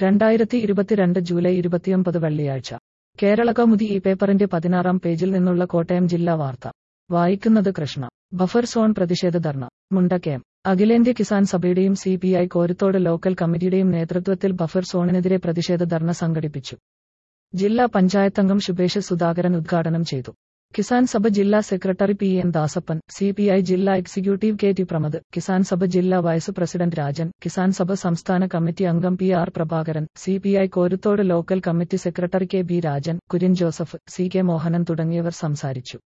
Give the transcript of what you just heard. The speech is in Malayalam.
രണ്ടായിരത്തി ഇരുപത്തിരണ്ട് ജൂലൈ ഇരുപത്തിയൊമ്പത് വെള്ളിയാഴ്ച കേരള കൗമുദി ഈ പേപ്പറിന്റെ പതിനാറാം പേജിൽ നിന്നുള്ള കോട്ടയം ജില്ലാ വാർത്ത വായിക്കുന്നത് കൃഷ്ണ ബഫർ സോൺ പ്രതിഷേധ ധർണ മുണ്ടക്കയം അഖിലേന്ത്യ കിസാൻ സഭയുടെയും C P I Koruthodu local കമ്മിറ്റിയുടെയും നേതൃത്വത്തിൽ ബഫർ സോണിനെതിരെ പ്രതിഷേധ ധർണ സംഘടിപ്പിച്ചു ജില്ലാ പഞ്ചായത്തംഗം ശുഭേഷ് സുധാകരൻ ഉദ്ഘാടനം ചെയ്തു കിസാൻ സഭ ജില്ലാ secretary P N Dasappan C P I ജില്ലാ executive K T Pramad Kisan Sabha ജില്ലാ വൈസ് പ്രസിഡന്റ് രാജൻ കിസാൻ സഭ സംസ്ഥാന കമ്മിറ്റി അംഗം P R Prabhakaran C P I Koruthodu local committee secretary K B Rajan Kurian Joseph C K Mohanan തുടങ്ങിയവർ സംസാരിച്ചു